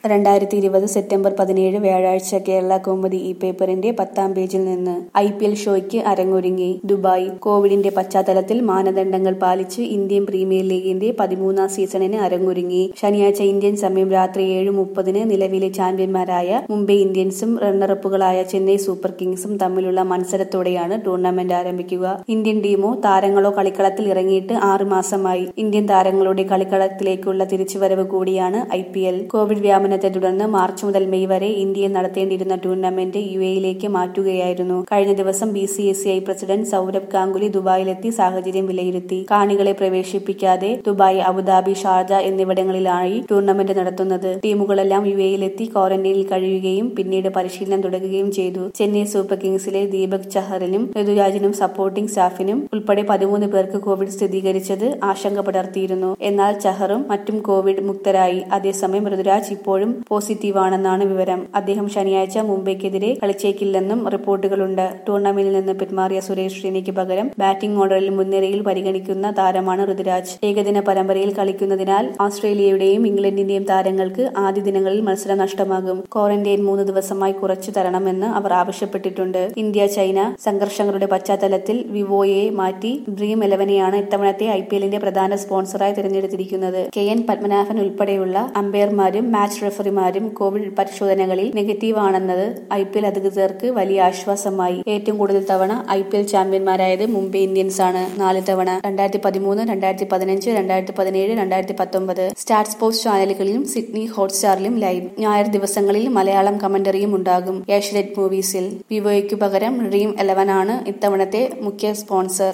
രണ്ടായിരത്തി ഇരുപത് സെപ്റ്റംബർ പതിനേഴ് വ്യാഴാഴ്ച കേരള കൗമുദി ഈ പേപ്പറിന്റെ പത്താം പേജിൽ നിന്ന് ഐ പി എൽ ഷോയ്ക്ക് അരങ്ങൊരുങ്ങി ദുബായ് കോവിഡിന്റെ പശ്ചാത്തലത്തിൽ മാനദണ്ഡങ്ങൾ പാലിച്ച് ഇന്ത്യൻ പ്രീമിയർ ലീഗിന്റെ പതിമൂന്നാം സീസണിന് അരങ്ങൊരുങ്ങി ശനിയാഴ്ച ഇന്ത്യൻ സമയം രാത്രി ഏഴ് മുപ്പതിന് നിലവിലെ ചാമ്പ്യന്മാരായ മുംബൈ ഇന്ത്യൻസും റണ്ണറപ്പുകളായ ചെന്നൈ സൂപ്പർ കിങ്സും തമ്മിലുള്ള മത്സരത്തോടെയാണ് ടൂർണമെന്റ് ആരംഭിക്കുക ഇന്ത്യൻ ടീമോ താരങ്ങളോ കളിക്കളത്തിൽ ഇറങ്ങിയിട്ട് ആറ് മാസമായി ഇന്ത്യൻ താരങ്ങളുടെ കളിക്കളത്തിലേക്കുള്ള തിരിച്ചുവരവ് കൂടിയാണ് ഐ പി എൽ കോവിഡ് വ്യാപനത്തെ തുടർന്ന് മാർച്ച് മുതൽ മെയ് വരെ ഇന്ത്യയിൽ നടത്തേണ്ടിയിരുന്ന ടൂർണമെന്റ് യു എയിലേക്ക് മാറ്റുകയായിരുന്നു കഴിഞ്ഞ ദിവസം B C C I president Sourav Ganguly ദുബായിലെത്തി സാഹചര്യം വിലയിരുത്തി കാണികളെ പ്രവേശിപ്പിക്കാതെ ദുബായ് അബുദാബി ഷാർജ എന്നിവിടങ്ങളിലായി ടൂർണമെന്റ് നടത്തുന്നത് ടീമുകളെല്ലാം യു എയിലെത്തി ക്വാറന്റൈനിൽ കഴിയുകയും പിന്നീട് പരിശീലനം തുടങ്ങുകയും ചെയ്തു ചെന്നൈ സൂപ്പർ കിങ്സിലെ ദീപക് ചഹറിനും ഋതുരാജിനും സപ്പോർട്ടിംഗ് സ്റ്റാഫിനും ഉൾപ്പെടെ പതിമൂന്ന് പേർക്ക് കോവിഡ് സ്ഥിരീകരിച്ചത് ആശങ്ക പടർത്തിയിരുന്നു എന്നാൽ ചഹറും മറ്റും കോവിഡ് മുക്തരായി അതേസമയം ഋതുരാജ് ഇപ്പോഴും പോസിറ്റീവാണെന്നാണ് വിവരം അദ്ദേഹം ശനിയാഴ്ച മുംബൈക്കെതിരെ കളിച്ചേക്കില്ലെന്നും റിപ്പോർട്ടുകളുണ്ട് ടൂർണമെന്റിൽ നിന്ന് പിന്മാറിയ സുരേഷ് റെയ്നയ്ക്ക് പകരം ബാറ്റിംഗ് ഓർഡറിൽ മുൻനിരയിൽ പരിഗണിക്കുന്ന താരമാണ് ഋതുരാജ് ഏകദിന പരമ്പരയിൽ കളിക്കുന്നതിനാൽ ഓസ്ട്രേലിയയുടെയും ഇംഗ്ലണ്ടിന്റെയും താരങ്ങൾക്ക് ആദ്യ ദിനങ്ങളിൽ മത്സരം നഷ്ടമാകും ക്വാറന്റൈൻ മൂന്ന് ദിവസമായി കുറച്ചു തരണമെന്ന് അവർ ആവശ്യപ്പെട്ടിട്ടുണ്ട് ഇന്ത്യ ചൈന സംഘർഷങ്ങളുടെ പശ്ചാത്തലത്തിൽ വിവോയെ മാറ്റി ഡ്രീം ഇലവനെയാണ് ഇത്തവണത്തെ ഐ പി എല്ലിന്റെ പ്രധാന സ്പോൺസറായി തിരഞ്ഞെടുത്തിരിക്കുന്നത് കെ എൻ പത്മനാഭൻ ഉൾപ്പെടെയുള്ള അമ്പയർമാരും മാച്ച് റഫറിമാരും കോവിഡ് പരിശോധനകളിൽ നെഗറ്റീവ് ആണെന്നത് ഐ പി എൽ അധികൃതർക്ക് വലിയ ആശ്വാസമായി ഏറ്റവും കൂടുതൽ തവണ ഐ പി എൽ ചാമ്പ്യന്മാരായത് മുംബൈ ഇന്ത്യൻസ് ആണ് നാല് തവണ രണ്ടായിരത്തി പതിമൂന്ന് രണ്ടായിരത്തി പതിനഞ്ച് രണ്ടായിരത്തി പതിനേഴ് രണ്ടായിരത്തി പത്തൊമ്പത് സ്റ്റാർ സ്പോർട്സ് ചാനലുകളിലും സിഡ്നി ഹോട്ട്സ്റ്റാറിലും ലൈവ് ഞായർ ദിവസങ്ങളിൽ മലയാളം കമന്ററിയും ഉണ്ടാകും ഏഷ്യനെറ്റ് മൂവീസിൽ വിവോയ്ക്കു പകരം ഡ്രീം ഇലവൻ ആണ് ഇത്തവണത്തെ മുഖ്യ സ്പോൺസർ